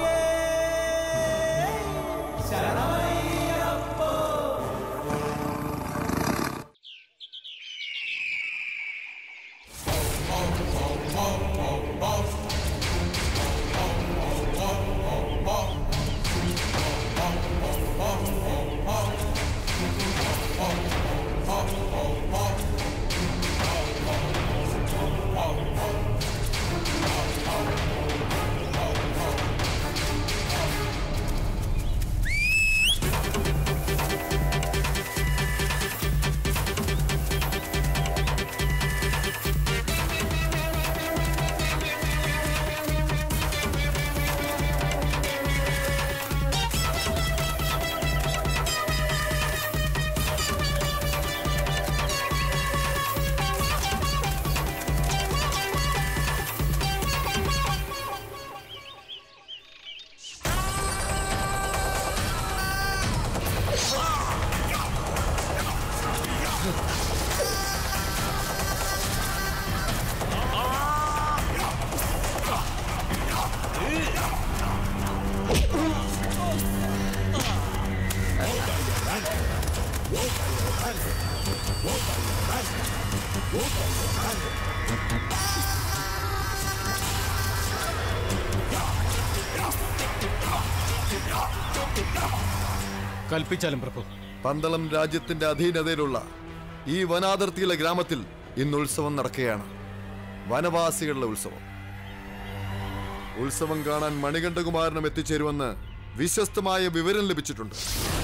കൽപ്പിച്ചാലും പ്രഭു പന്തളം രാജ്യത്തിന്റെ അധീനതയിലുള്ള ഈ വനാതിർത്തിയിലെ ഗ്രാമത്തിൽ ഇന്ന് ഉത്സവം നടക്കുകയാണ് വനവാസികളുടെ ഉത്സവം ഉത്സവം കാണാൻ മണികണ്ഠകുമാരനും എത്തിച്ചേരുമെന്ന് വിശ്വസ്തമായ വിവരം ലഭിച്ചിട്ടുണ്ട്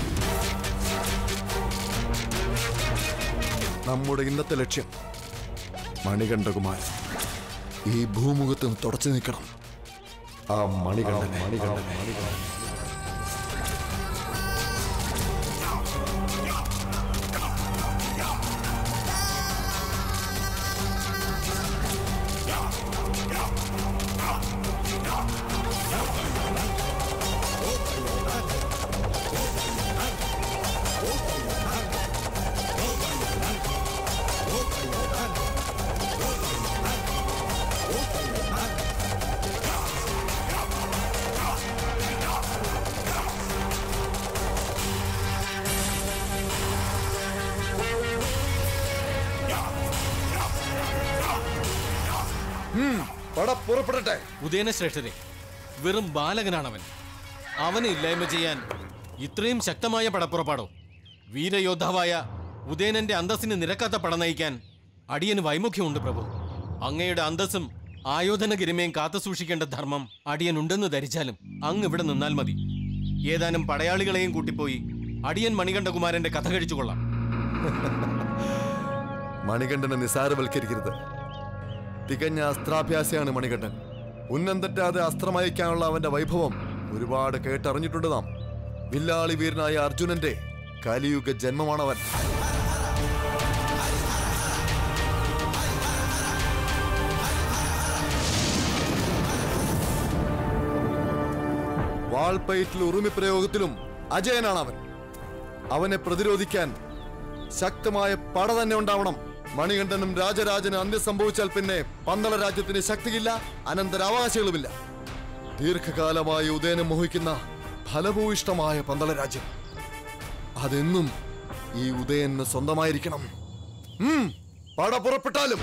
നമ്മുടെ ഇന്നത്തെ ലക്ഷ്യം മണികണ്ഠകുമാരൻ ഈ ഭൂമുഖത്ത് നിന്ന് തുടച്ചു നിൽക്കണം ആ മണികണ്ഠനെ മണികണ്ഠനെ പട പുറപ്പെടട്ടെ ഉദയനശ്രേഷ്ഠരെ വെറും ബാലകനാണവൻ അവനെ ഇല്ലായ്മ ചെയ്യാൻ ഇത്രയും ശക്തമായ പടപ്പുറപ്പാടോ വീരയോദ്ധാവായ ഉദയനന്റെ അന്തസ്സിന് നിരക്കാത്ത പട നയിക്കാൻ അടിയന് വൈമുഖ്യമുണ്ട് പ്രഭു അങ്ങയുടെ അന്തസ്സും ആയോധന ഗരിമയും കാത്തു സൂക്ഷിക്കേണ്ട ധർമ്മം അടിയനുണ്ടെന്ന് ധരിച്ചാലും അങ്ങ് ഇവിടെ നിന്നാൽ മതി ഏതാനും പടയാളികളെയും കൂട്ടിപ്പോയി അടിയൻ മണികണ്ഠകുമാരന്റെ കഥ കഴിച്ചുകൊള്ളാം മണികണ്ഠനെ നിസാരവൽക്കരിക്കരുത് തികഞ്ഞ അസ്ത്രാഭ്യാസിയാണ് മണികണ്ഠൻ ഉന്നം തെറ്റാതെ അസ്ത്രമയക്കാനുള്ള അവന്റെ വൈഭവം ഒരുപാട് കേട്ടറിഞ്ഞിട്ടുണ്ട് നാം വില്ലാളി വീരനായ അർജുനന്റെ കലിയുഗ ജന്മമാണവൻ വാൾപ്പയറ്റിൽ ഉറുമി പ്രയോഗത്തിലും അജയനാണ് അവൻ അവനെ പ്രതിരോധിക്കാൻ ശക്തമായ പട തന്നെ ഉണ്ടാവണം മണികണ്ഠനും രാജരാജന് അന്ത്യം സംഭവിച്ചാൽ പിന്നെ പന്തള രാജ്യത്തിന് ശക്തിയില്ല അനന്തരാവകാശങ്ങളുമില്ല ദീർഘകാലമായി ഉദയനം മോഹിക്കുന്ന ഫലഭൂയിഷ്ടമായ പന്തള രാജ്യം അതെന്നും ഈ ഉദയന് സ്വന്തമായിരിക്കണം ഉം, പട പുറപ്പെട്ടാലും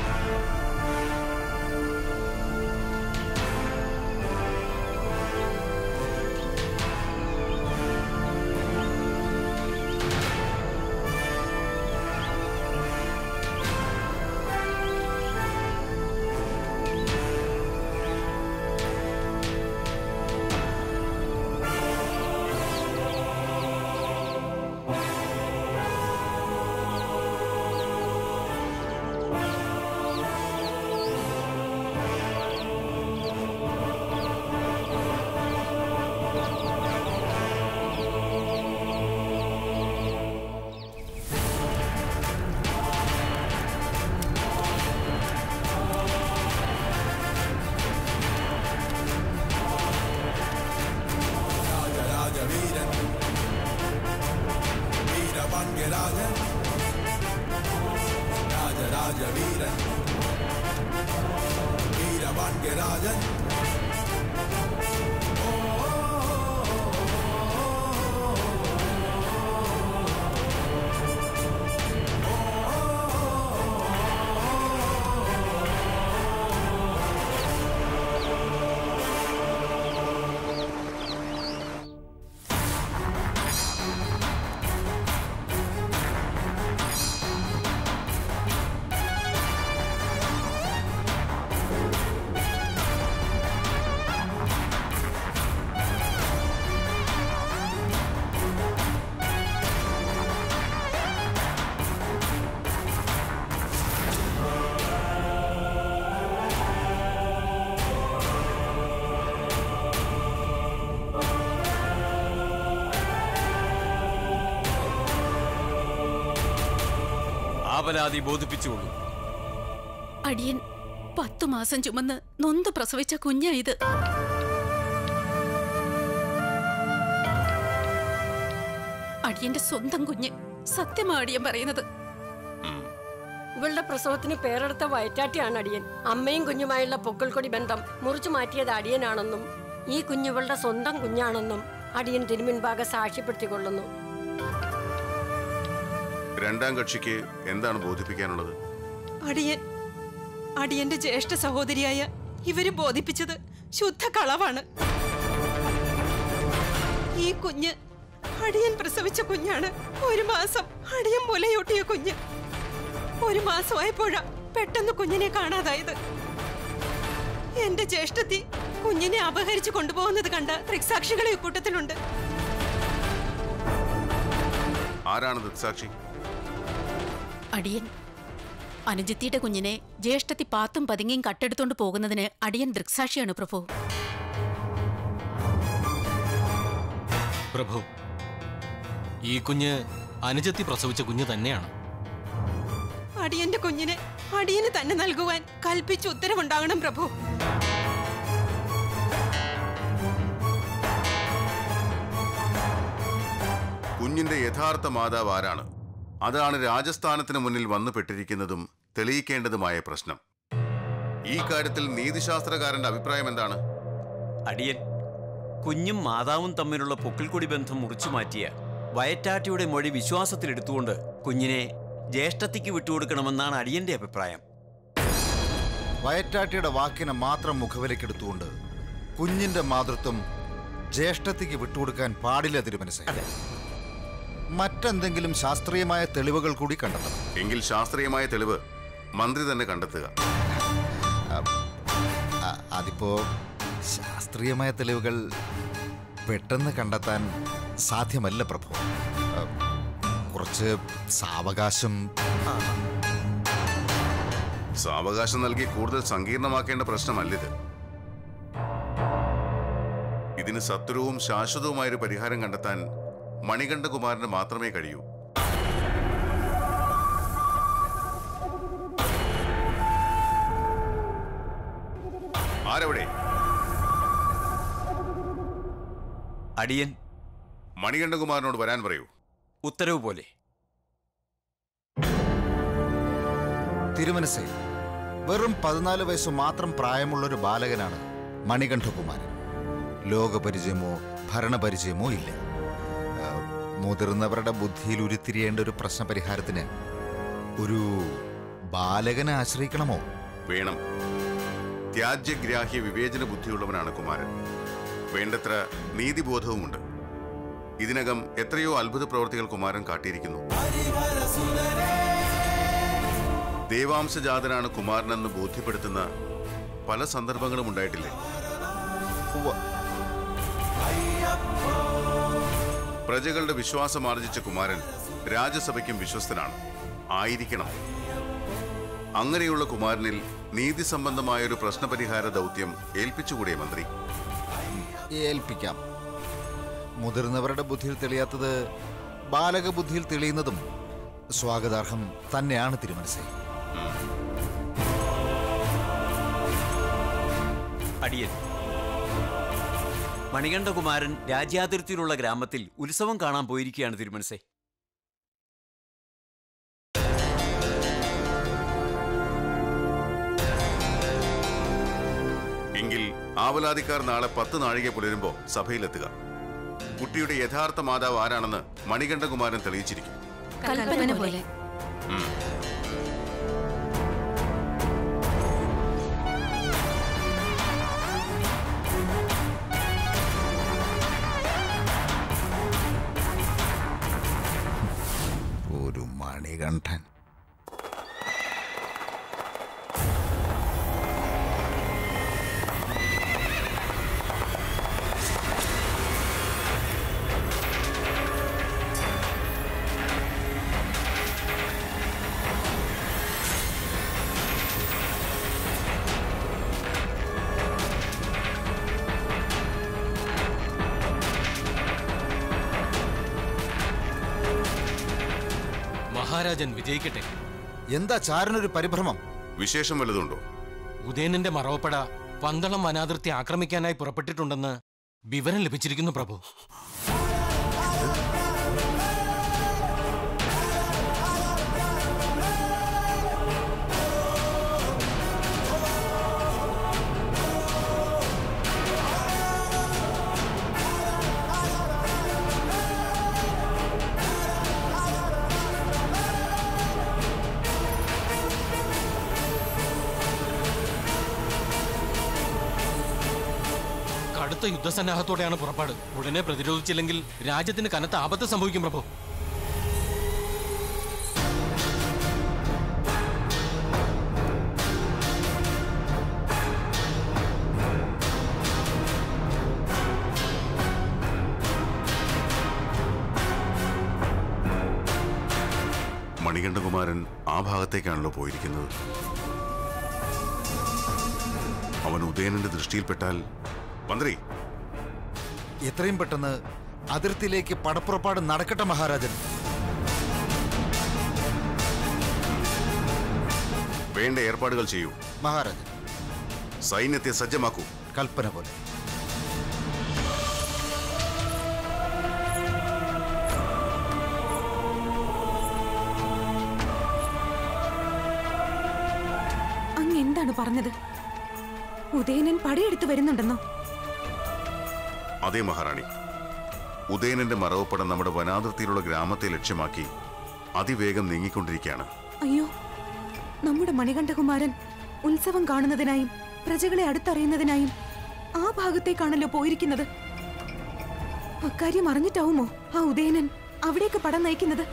രാജവീരൻ വീരപണ്യരാജൻ രാജരാജവീരൻ വീരപണ്യരാജൻ ഓ ആപലാതി ബോധിപ്പിച്ചുകൊള്ളൂ അടിയൻ പത്തു മാസം ചുമന്ന് നൊന്ത് പ്രസവിച്ച കുഞ്ഞാ ഇത് അടിയന്റെ സ്വന്തം കുഞ്ഞ് സത്യമാ അടിയൻ പറയുന്നത് ഇവളുടെ പ്രസവത്തിന് പേരെടുത്ത വയറ്റാട്ടിയാണ് അടിയൻ അമ്മയും കുഞ്ഞുമായുള്ള പൊക്കിൾക്കൊടി ബന്ധം മുറിച്ചു മാറ്റിയത് അടിയനാണെന്നും ഈ കുഞ്ഞുവളുടെ സ്വന്തം കുഞ്ഞാണെന്നും അടിയൻ തിരുമുൻപാകെ സാക്ഷ്യപ്പെടുത്തിക്കൊള്ളുന്നു രണ്ടാം കക്ഷിക്ക് എന്താണ് ബോധിപ്പിക്കാനുള്ളത് അടിയൻ അടിയന്റെ ജ്യേഷ്ഠ സഹോദരിയായ ഇവര് ബോധിപ്പിച്ചത് ശുദ്ധ കളവാണ് ഈ കുഞ്ഞ് അടിയൻ പ്രസവിച്ച കുഞ്ഞാണ് ഒരു മാസം അടിയൻ മുലയൂട്ടിയ കുഞ്ഞ് ഒരു മാസമായപ്പോഴാ പെട്ടെന്ന് കുഞ്ഞിനെ കാണാതായത് എന്റെ ജ്യേഷ്ഠത്തി കുഞ്ഞിനെ അപഹരിച്ചു കൊണ്ടുപോകുന്നത് കണ്ട ദൃക്സാക്ഷികളെ ഇക്കൂട്ടത്തിലുണ്ട് ആരാണ് ദൃക്സാക്ഷി അടിയൻ അനുജത്തിയുടെ കുഞ്ഞിനെ ജ്യേഷ്ഠത്തി പാത്തും പതുങ്ങിയും കട്ടെടുത്തോണ്ട് പോകുന്നതിന് അടിയൻ ദൃക്സാക്ഷിയാണ് പ്രഭു പ്രഭു ഈ കുഞ്ഞ് അനുജത്തി പ്രസവിച്ച കുഞ്ഞ് തന്നെയാണ് അടിയന്റെ കുഞ്ഞിനെ അടിയന് തന്നെ നൽകുവാൻ കൽപ്പിച്ച് ഉത്തരവുണ്ടാകണം പ്രഭു കുഞ്ഞിന്റെ യഥാർത്ഥ മാതാവ് ആരാണ് അതാണ് രാജസ്ഥാനത്തിന് മുന്നിൽ വന്നു പെട്ടിരിക്കുന്നതും തെളിയിക്കേണ്ടതുമായ പ്രശ്നം ഈ കാര്യത്തിൽ നീതിശാസ്ത്രകാരന്റെ അഭിപ്രായം എന്താണ് അടിയൻ കുഞ്ഞും മാതാവും തമ്മിലുള്ള പൊക്കിൾക്കൊടി ബന്ധം മുറിച്ചു മാറ്റിയ വയറ്റാട്ടിയുടെ മൊഴി വിശ്വാസത്തിലെടുത്തുകൊണ്ട് കുഞ്ഞിനെ ജ്യേഷ്ഠത്തിക്ക് വിട്ടുകൊടുക്കണമെന്നാണ് അടിയന്റെ അഭിപ്രായം വയറ്റാട്ടിയുടെ വാക്കിനെ മാത്രം മുഖവിലക്കെടുത്തുകൊണ്ട് കുഞ്ഞിന്റെ മാതൃത്വം ജ്യേഷ്ഠത്തിക്ക് വിട്ടുകൊടുക്കാൻ പാടില്ല തിരുമനസെ മറ്റെന്തെങ്കിലും ശാസ്ത്രീയമായ തെളിവുകൾ കൂടി കണ്ടെത്തണം എങ്കിൽ ശാസ്ത്രീയമായ തെളിവ് മന്ത്രി തന്നെ കണ്ടെത്തുക അ- അതിപ്പോ ശാസ്ത്രീയമായ തെളിവുകൾ പെട്ടെന്ന് കണ്ടെത്താൻ സാധ്യമല്ല പ്രഭു അ, കുറച്ച് സാവകാശം സാവകാശം നൽകി കൂടുതൽ സങ്കീർണമാക്കേണ്ട പ്രശ്നമല്ലിത് ഇതിന് സത്വരവും ശാശ്വതവുമായൊരു പരിഹാരം കണ്ടെത്താൻ മണികണ്ഠകുമാരന് മാത്രമേ കഴിയൂ ആരവിടെ അടിയൻ മണികണ്ഠകുമാരനോട് വരാൻ പറയൂ ഉത്തരവ് പോലെ തിരുമനസെ വെറും പതിനാല് വയസ്സ് മാത്രം പ്രായമുള്ള ഒരു ബാലകനാണ് മണികണ്ഠകുമാരൻ ലോകപരിചയമോ ഭരണപരിചയമോ ഇല്ല ആ, മുതിർന്നവരുടെ ബുദ്ധിയിൽ ഉരുത്തിരിയേണ്ട ഒരു പ്രശ്നപരിഹാരത്തിന് ഒരു ബാലകനെ ആശ്രയിക്കണമോ വേണം ത്യാജ്യഗ്രാഹ്യ വിവേചന ബുദ്ധിയുള്ളവനാണ് കുമാരൻ വേണ്ടത്ര നീതിബോധവുമുണ്ട് ഇതിനകം എത്രയോ അത്ഭുത പ്രവർത്തികൾ കുമാരൻ കാട്ടിയിരിക്കുന്നു ദേവാംശജാതനാണ് കുമാരനെന്ന് ബോധ്യപ്പെടുത്തുന്ന പല സന്ദർഭങ്ങളും ഉണ്ടായിട്ടില്ലേ ഉവ്വ. പ്രജകളുടെ വിശ്വാസം ആർജിച്ച കുമാരൻ രാജസഭയ്ക്കും വിശ്വസ്തനാണ് ആയിരിക്കണം അങ്ങനെയുള്ള കുമാരനിൽ നീതി സംബന്ധമായ ഒരു പ്രശ്നപരിഹാര ദൗത്യം ഏൽപ്പിച്ചുകൂടിയ മന്ത്രി ഏൽപ്പിക്കാം മുതിർന്നവരുടെ ബുദ്ധിയിൽ തെളിയാത്തത് ബാലക ബുദ്ധിയിൽ തെളിയുന്നതും സ്വാഗതാർഹം തന്നെയാണ് തിരുമനസേ അടിയൻ മണികണ്ഠകുമാരൻ രാജ്യാതിർത്തിയിലുള്ള ഗ്രാമത്തിൽ ഉത്സവം കാണാൻ പോയിരിക്കുകയാണ് തിരുമനസേ എങ്കിൽ ആവലാതിക്കാർ നാളെ പത്ത് നാഴിക പുലരുമ്പോ സഭയിലെത്തുക കുട്ടിയുടെ യഥാർത്ഥ മാതാവ് ആരാണെന്ന് മണികണ്ഠകുമാരൻ തെളിയിച്ചിരിക്കും കൽപ്പന പോലെ ഒരു മണികണ്ഠൻ മഹാരാജൻ വിജയിക്കട്ടെ എന്താ ചാരനൊരു പരിഭ്രമം വിശേഷം വല്ലതുണ്ടോ ഉദയനന്റെ മറവപ്പട പന്തളം വനാതിർത്തി ആക്രമിക്കാനായി പുറപ്പെട്ടിട്ടുണ്ടെന്ന് വിവരം ലഭിച്ചിരിക്കുന്നു പ്രഭു കടുത്ത യുദ്ധസന്നാഹത്തോടെയാണ് പുറപ്പാട് ഉടനെ പ്രതിരോധിച്ചില്ലെങ്കിൽ രാജ്യത്തിന് കനത്ത ആപത്ത് സംഭവിക്കും പ്രഭു മണികണ്ഠകുമാരൻ ആ ഭാഗത്തേക്കാണല്ലോ പോയിരിക്കുന്നത് അവൻ ഉദയനന്റെ ദൃഷ്ടിയിൽപ്പെട്ടാൽ മന്ത്രി എത്രയും പെട്ടെന്ന് അതിർത്തിയിലേക്ക് പടപ്പുറപ്പാട് നടക്കട്ടെ മഹാരാജൻ വേണ്ട ഏർപ്പാടുകൾ ചെയ്യൂ മഹാരാജൻ സൈന്യത്തെ സജ്ജമാക്കൂ കൽപ്പന പോലെ അങ്ങ് എന്താണ് പറഞ്ഞത് ഉദയനൻ പടയെടുത്ത് വരുന്നുണ്ടെന്നോ അതേ മഹാറാണി ഉദയനന്റെ മറവപ്പടം നമ്മുടെ വനാതിർത്തിയിലുള്ള ഗ്രാമത്തെ ലക്ഷ്യമാക്കി അതിവേഗം നീങ്ങിക്കൊണ്ടിരിക്കുകയാണ് അയ്യോ നമ്മുടെ മണികണ്ഠകുമാരൻ ഉത്സവം കാണുന്നതിനായും പ്രജകളെ അടുത്തറിയുന്നതിനായും ആ ഭാഗത്തേക്കാണല്ലോ പോയിരിക്കുന്നത് അക്കാര്യം അറിഞ്ഞിട്ടാവുമോ ആ ഉദയനൻ അവിടേക്ക് പടം നയിക്കുന്നത്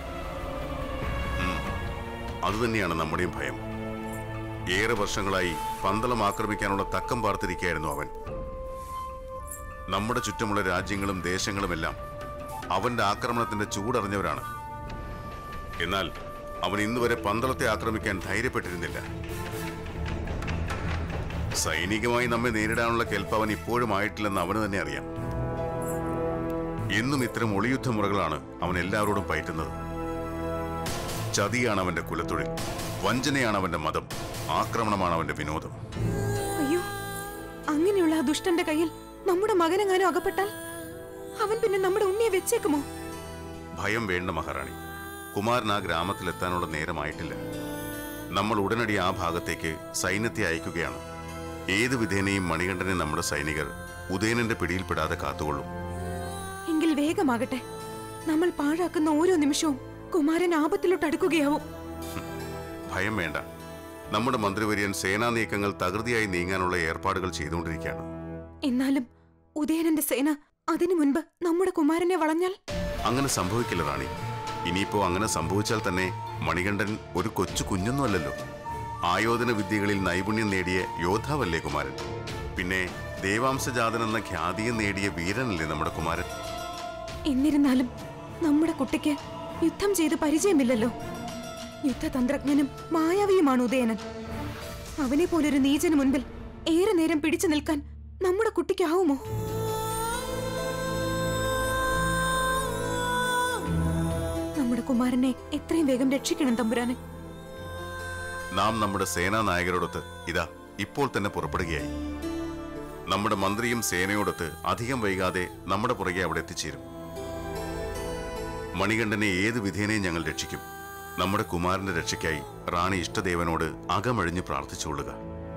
അതുതന്നെയാണ് നമ്മുടെയും ഭയം ഏറെ വർഷങ്ങളായി പന്തളം ആക്രമിക്കാനുള്ള തക്കം പാർത്തിരിക്കുകയായിരുന്നു അവൻ നമ്മുടെ ചുറ്റുമുള്ള രാജ്യങ്ങളും ദേശങ്ങളുമെല്ലാം അവന്റെ ആക്രമണത്തിന്റെ ചൂടറിഞ്ഞവരാണ് എന്നാൽ അവൻ ഇന്നുവരെ പന്തളത്തെ ആക്രമിക്കാൻ ധൈര്യപ്പെട്ടിരുന്നില്ല സൈനികമായി നമ്മെ നേരിടാനുള്ള കെൽപ്പ് അവൻ ഇപ്പോഴും ആയിട്ടില്ലെന്ന് അവന് തന്നെ അറിയാം എന്നും ഇത്തരം ഒളിയുദ്ധ മുറകളാണ് അവൻ എല്ലാവരോടും പയറ്റുന്നത് ചതിയാണ് അവന്റെ കുലത്തൊഴിൽ വഞ്ചനയാണ് അവന്റെ മതം ആക്രമണമാണ് അവന്റെ വിനോദം അയ്യോ അങ്ങനെയുള്ള ആ ദുഷ്ടന്റെ കയ്യിൽ നമ്മുടെ മകനെങ്ങാനും അകപ്പെട്ടാൽ അവൻ പിന്നെ നമ്മുടെ ഉണ്ണിയെ വെച്ചേക്കുമോ ഭയം വേണ്ട മഹാറാണി കുമാരൻ ആ ഗ്രാമത്തിലെത്താനുള്ള നേരമായിട്ടില്ല നമ്മൾ ഉടനടി ആ ഭാഗത്തേക്ക് സൈന്യത്തെ അയക്കുകയാണ് ഏത് വിധേനയും മണികണ്ഠനെ നമ്മുടെ സൈനികർ ഉദയനന്റെ പിടിയിൽപ്പെടാതെ കാത്തുകൊള്ളും എങ്കിൽ വേഗമാകട്ടെ നമ്മൾ പാഴാക്കുന്ന ഓരോ നിമിഷവും കുമാരൻ ആപത്തിലോട്ട് അടുക്കുകയാവും ഭയം വേണ്ട നമ്മുടെ മന്ത്രിവര്യൻ സേനാ നീക്കങ്ങൾ തകൃതിയായി നീങ്ങാനുള്ള ഏർപ്പാടുകൾ ചെയ്തുകൊണ്ടിരിക്കുകയാണ് എന്നാലും ഉദയനന്റെ സേന അതിനു മുൻപ് നമ്മുടെ കുമാരനെ വളഞ്ഞാൽ അങ്ങനെ സംഭവിക്കില്ല റാണി ഇനിയിപ്പോ അങ്ങനെ സംഭവിച്ചാൽ തന്നെ മണികണ്ഠൻ ഒരു കൊച്ചു കുഞ്ഞൊന്നുമല്ലല്ലോ ആയോധന വിദ്യകളിൽ നൈപുണ്യം നേടിയ യോദ്ധാവല്ലേ കുമാരൻ പിന്നെ ദേവാംശജാതൻ എന്ന ഖ്യാതിയും നേടിയ വീരനല്ലേ നമ്മുടെ കുമാരൻ എന്നിരുന്നാലും നമ്മുടെ കുട്ടിക്ക് യുദ്ധം ചെയ്ത് പരിചയമില്ലല്ലോ യുദ്ധതന്ത്രജ്ഞനും മായാവിയുമാണ് ഉദയനൻ അവനെ പോലൊരു നീചന് മുൻപിൽ ഏറെ നേരം പിടിച്ചു നിൽക്കാൻ നമ്മുടെ കുട്ടിക്കാവുമോ നമ്മുടെ കുമാരനെ എത്രയും വേഗം രക്ഷിക്കണം തമ്പുരാനെ നാം നമ്മുടെ സേനാ നായകരോടൊത്ത് ഇതാ ഇപ്പോൾ തന്നെ പുറപ്പെടുകയായി നമ്മുടെ മന്ത്രിയും സേനയോടൊത്ത് അധികം വൈകാതെ നമ്മുടെ പുറകെ അവിടെ എത്തിച്ചേരും മണികണ്ഠനെ ഏത് വിധേനയും ഞങ്ങൾ രക്ഷിക്കും നമ്മുടെ കുമാരന്റെ രക്ഷയ്ക്കായി റാണി ഇഷ്ടദേവനോട് അകമഴിഞ്ഞ് പ്രാർത്ഥിച്ചുകൊള്ളുക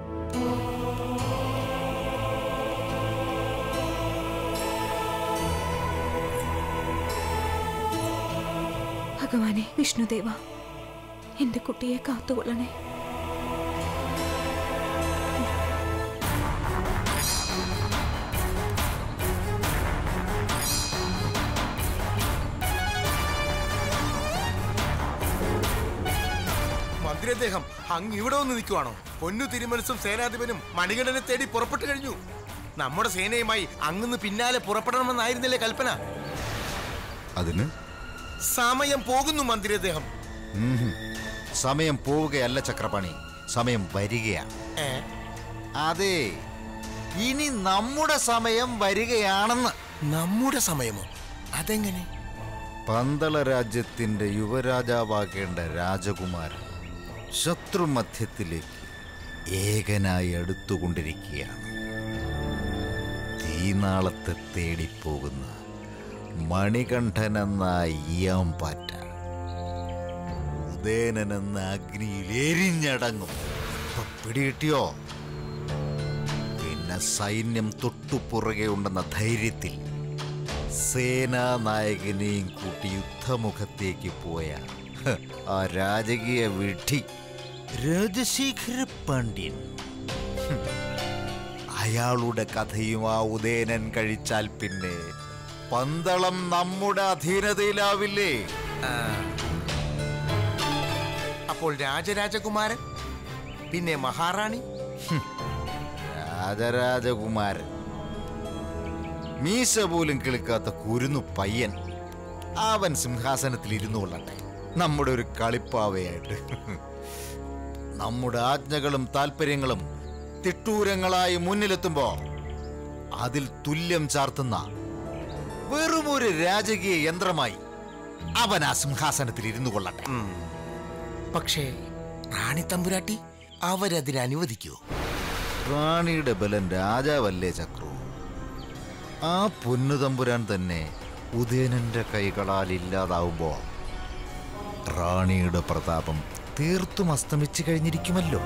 ഭഗവാനെ വിഷ്ണുദേവ എന്റെ കുട്ടിയെ കാത്തുകൊള്ളണേ മന്ത്രി അദ്ദേഹം അങ്ങ് ഇവിടെ വന്ന് നിൽക്കുവാണോ പൊന്നു തിരുമനസും സേനാധിപനും മണികണ്ഠനെ തേടി പുറപ്പെട്ടു കഴിഞ്ഞു നമ്മുടെ സേനയുമായി അങ്ങന്ന് പിന്നാലെ പുറപ്പെടണമെന്നായിരുന്നില്ലേ കൽപ്പന അതിന് സമയം പോകുന്നു മന്ത്രി അദ്ദേഹം ഉം ഹും. സമയം പോവുകയല്ല ചക്രപാണി സമയം വരികയാണ് ഏ അതെ ഇനി നമ്മുടെ സമയം വരികയാണെന്ന് നമ്മുടെ സമയമോ അതെങ്ങനെ പന്തള രാജ്യത്തിന്റെ യുവരാജാവാകേണ്ട രാജകുമാരൻ ശത്രുമധ്യത്തിലേക്ക് ഏകനായി അടുത്തുകൊണ്ടിരിക്കുകയാണ് തീനാളത്തെ തേടിപ്പോകുന്ന മണികണ്ഠൻ എന്ന ഇയാമ്പാറ്റ ഉദയനൻ എന്ന അഗ്നിയിൽ എരിഞ്ഞടങ്ങും ഇപ്പൊ പിടികിട്ടിയോ പിന്നെ സൈന്യം തൊട്ടുപുറകെ ഉണ്ടെന്ന ധൈര്യത്തിൽ സേനാനായകനെയും കൂട്ടി യുദ്ധമുഖത്തേക്ക് പോയ ഹ, ആ രാജകീയ വിഡ്ഢി രാജശേഖര പാണ്ഡ്യൻ ഹും. അയാളുടെ കഥയും ആ ഉദയനൻ കഴിച്ചാൽ പിന്നെ പന്തളം നമ്മുടെ അധീനതയിലാവില്ലേ അപ്പോൾ രാജരാജകുമാരൻ പിന്നെ മഹാറാണി രാജരാജകുമാരൻ മീശ പോലും കിളിക്കാത്ത കുരുന്നു പയ്യൻ അവൻ സിംഹാസനത്തിൽ ഇരുന്നു കൊള്ളട്ടെ നമ്മുടെ ഒരു കളിപ്പാവയായിട്ട് നമ്മുടെ ആജ്ഞകളും താല്പര്യങ്ങളും തിട്ടൂരങ്ങളായി മുന്നിലെത്തുമ്പോ അതിൽ തുല്യം ചാർത്തുന്ന വെറുമൊരു രാജകീയ യന്ത്രമായി അവൻ ആ സിംഹാസനത്തിൽ ഇരുന്നു കൊള്ളട്ടെ പക്ഷേ റാണി തമ്പുരാട്ടി അവരതിന് അനുവദിക്കുമോ റാണിയുടെ ബലൻ രാജാവല്ലേ ചക്രു ആ പൊന്നുതമ്പുരാൻ തന്നെ ഉദയനന്റെ കൈകളാൽ ഇല്ലാതാവുമ്പോ റാണിയുടെ പ്രതാപം തീർത്തും അസ്തമിച്ചു കഴിഞ്ഞിരിക്കുമല്ലോ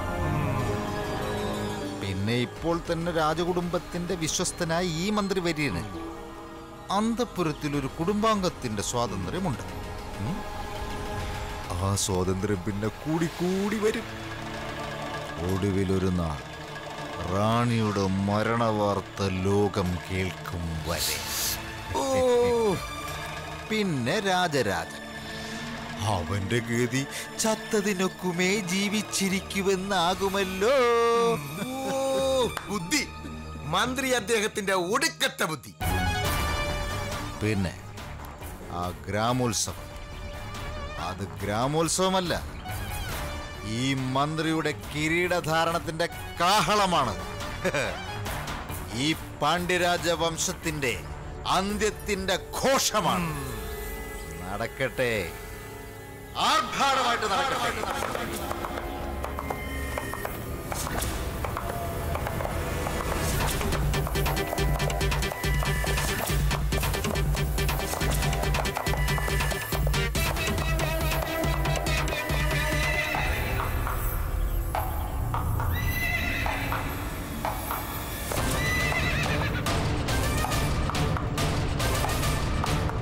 പിന്നെ ഇപ്പോൾ തന്നെ രാജകുടുംബത്തിന്റെ വിശ്വസ്തനായ ഈ മന്ത്രിവര്യന് അന്തപുരത്തിൽ ഒരു കുടുംബാംഗത്തിന്റെ സ്വാതന്ത്ര്യമുണ്ട് ഉം? ആ സ്വാതന്ത്ര്യം പിന്നെ കൂടി കൂടി വരും ഒടുവിലൊരു നാൾ റാണിയുടെ മരണവാർത്ത ലോകം കേൾക്കും വരെ ഓ പിന്നെ രാജരാജൻ അവന്റെ ഗതി ചത്തതിനൊക്കുമേ ജീവിച്ചിരിക്കുമെന്നാകുമല്ലോ ഓ, ബുദ്ധി മന്ത്രി അദ്ദേഹത്തിന്റെ ഒടുക്കത്തെ ബുദ്ധി പിന്നെ ആ ഗ്രാമോത്സവം അത് ഗ്രാമോത്സവമല്ല ഈ മന്ത്രിയുടെ കിരീടധാരണത്തിന്റെ കാഹളമാണ് ഈ പാണ്ഡ്യരാജ വംശത്തിന്റെ അന്ത്യത്തിന്റെ ഘോഷമാണ് നടക്കട്ടെ ആർഭാടമായിട്ട് നടക്കട്ടെ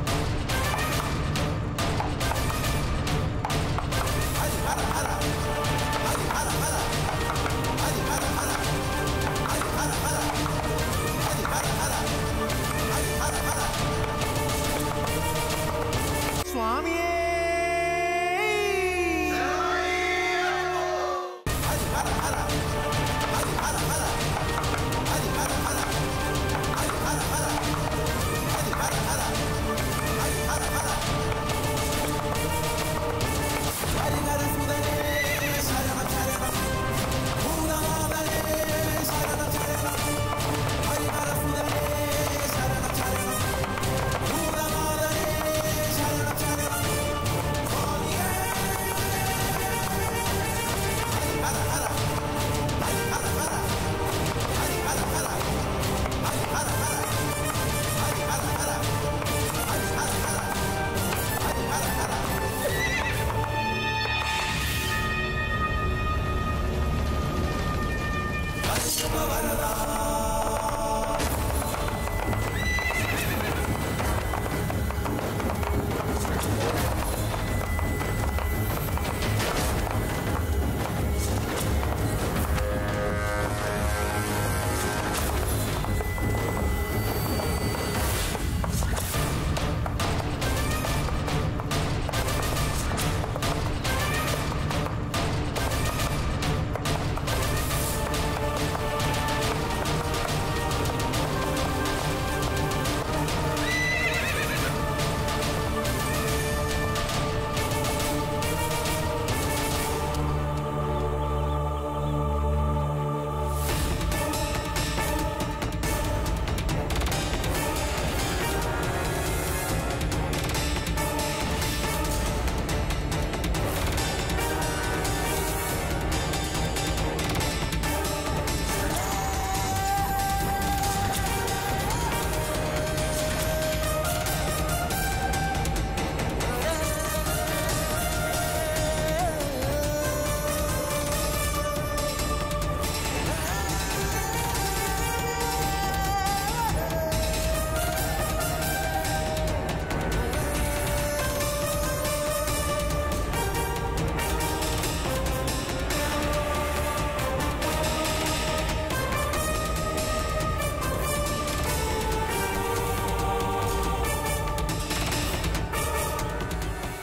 ഹര ഹര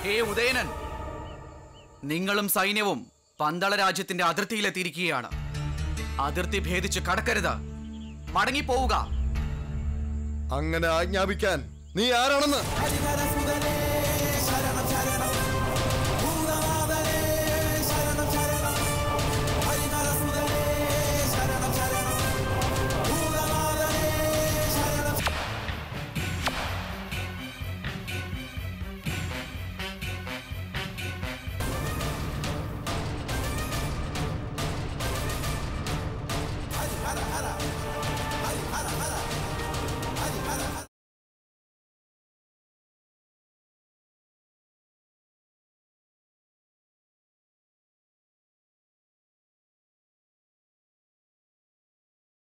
ഹേ ഉദയനൻ നിങ്ങളും സൈന്യവും പന്തള രാജ്യത്തിന്റെ അതിർത്തിയിലെത്തിയിരിക്കുകയാണ് അതിർത്തി ഭേദിച്ച് കടക്കരുത് മടങ്ങിപ്പോവുക അങ്ങനെ ആജ്ഞാപിക്കാൻ നീ ആരാണെന്ന് അധികാര സുതനേ